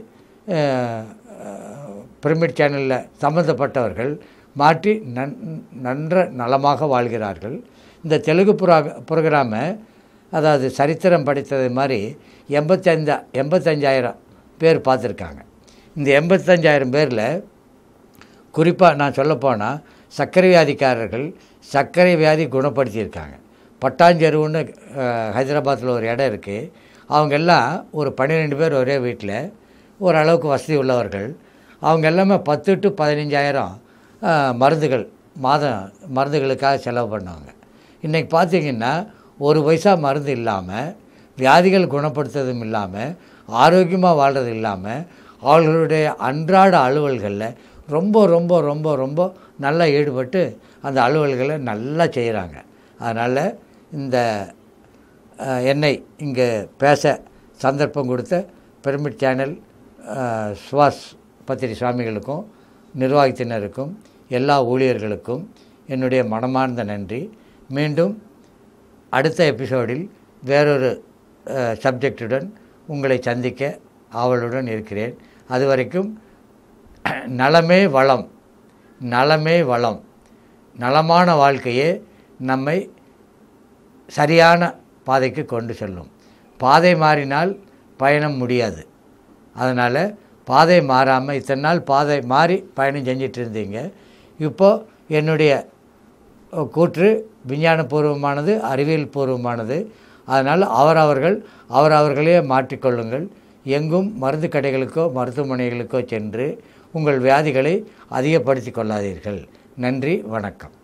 பிரமிட் சேனலில் சம்மந்தப்பட்டவர்கள் மாற்றி நன் நன்ற நலமாக வாழ்கிறார்கள் இந்த தெலுங்கு புரா ப்ரோக்ராமை அதாவது சரித்திரம் படித்தது மாதிரி எண்பத்தஞ்சா எண்பத்தஞ்சாயிரம் பேர் பார்த்துருக்காங்க இந்த எண்பத்தஞ்சாயிரம் பேரில் குறிப்பாக நான் சொல்லப்போனால் சர்க்கரை வியாதிக்காரர்கள் சர்க்கரை வியாதி குணப்படுத்தியிருக்காங்க பட்டாஞ்செருவுன்னு அஹ், ஹைதராபாத்தில் ஒரு இடம் இருக்குது அவங்க எல்லாம் ஒரு பன்னிரெண்டு பேர் ஒரே வீட்டில் ஓரளவுக்கு வசதி உள்ளவர்கள் அவங்க எல்லாமே பத்து டு பதினஞ்சாயிரம் அஹ், மருந்துகள் மாதம் மருந்துகளுக்காக செலவு பண்ணுவாங்க இன்றைக்கி பார்த்தீங்கன்னா ஒரு பைசா மருந்து இல்லாமல் வியாதிகள் குணப்படுத்துறதும் இல்லாமல் ஆரோக்கியமாக வாழ்கிறது இல்லாமல் அவர்களுடைய அன்றாட அலுவல்களில் ரொம்ப ரொம்ப ரொம்ப ரொம்ப நல்லா ஈடுபட்டு அந்த அலுவல்களை நல்லா செய்கிறாங்க அதனால் இந்த அஹ், என்னை இங்கே பேச சந்தர்ப்பம் கொடுத்த பிரமிட் சேனல் அஹ், சுவாஸ் பத்திரி சுவாமிகளுக்கும் நிர்வாகத்தினருக்கும் எல்லா ஊழியர்களுக்கும் என்னுடைய மனமார்ந்த நன்றி மீண்டும் அடுத்த எபிசோடில் வேறொரு சப்ஜெக்டுடன் உங்களை சந்திக்க ஆவலுடன் இருக்கிறேன் அது வரைக்கும் நலமே வளம் நலமே வளம் நலமான வாழ்க்கையே நம்மை சரியான பாதைக்கு கொண்டு செல்லும் பாதை மாறினால் பயணம் முடியாது அதனால் பாதை மாறாமல் இத்தனை நாள் பாதை மாறி பயணம் செஞ்சிட்டு இருந்தீங்க இப்போது என்னுடைய கூற்று விஞ்ஞானபூர்வமானது அறிவியல் பூர்வமானது அதனால் அவரவர்கள் அவரவர்களே மாற்றிக்கொள்ளுங்கள் எங்கும் மருந்து கடைகளுக்கோ மருத்துவமனைகளுக்கோ சென்று உங்கள் வியாதிகளை அதிகப்படுத்தி கொள்ளாதீர்கள் நன்றி வணக்கம்